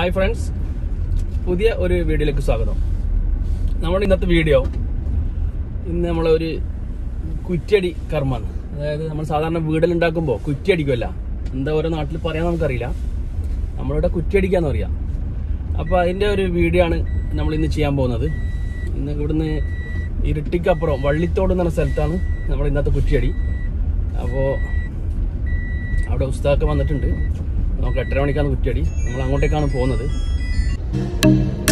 hi friends പുതിയ ഒരു വീഡിയോയിലേക്ക് സ്വാഗതം നമ്മുടെ ഇന്നത്തെ വീഡിയോ ഇന്ന് നമ്മളെ ഒരു കുറ്റിയടി കർമ്മമാണ് അതായത് നമ്മൾ സാധാരണ വീടിലുണ്ടാക്കുമ്പോൾ കുറ്റി അടിക്കുമല്ല എന്താ ഓരോ നാട്ടിൽ പറയാൻ നമുക്കറിയില്ല നമ്മളിവിടെ കുറ്റി അടിക്കാന്ന് പറയാം അപ്പോൾ അതിൻ്റെ ഒരു വീഡിയോ ആണ് നമ്മൾ ഇന്ന് ചെയ്യാൻ പോകുന്നത് ഇന്ന് ഇവിടുന്ന് ഇരുട്ടിക്കപ്പുറം വള്ളിത്തോട് എന്ന് പറഞ്ഞ സ്ഥലത്താണ് നമ്മൾ ഇന്നത്തെ കുറ്റിയടി അപ്പോൾ അവിടെ ഉസ്താദൊക്കെ വന്നിട്ടുണ്ട് നമുക്ക് എട്ടര മണിക്കാണ് കുറ്റിയടി നമ്മൾ അങ്ങോട്ടേക്കാണ് പോകുന്നത്